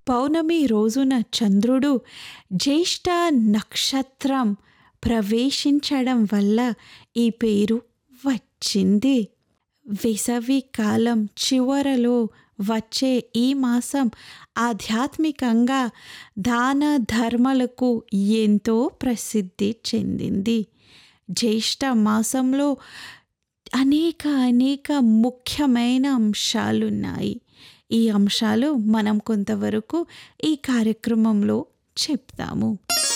పౌర్ణమి రోజున చంద్రుడు జ్యేష్ఠ నక్షత్రం ప్రవేశించడం వల్ల ఈ పేరు వచ్చింది వేసవి కాలం చివరలో వచ్చే ఈ మాసం ఆధ్యాత్మికంగా దాన ధర్మలకు ఎంతో ప్రసిద్ధి చెందింది జ్యేష్ఠ మాసంలో అనేక అనేక ముఖ్యమైన అంశాలున్నాయి ఈ అంశాలు మనం కొంతవరకు ఈ కార్యక్రమంలో చెప్తాము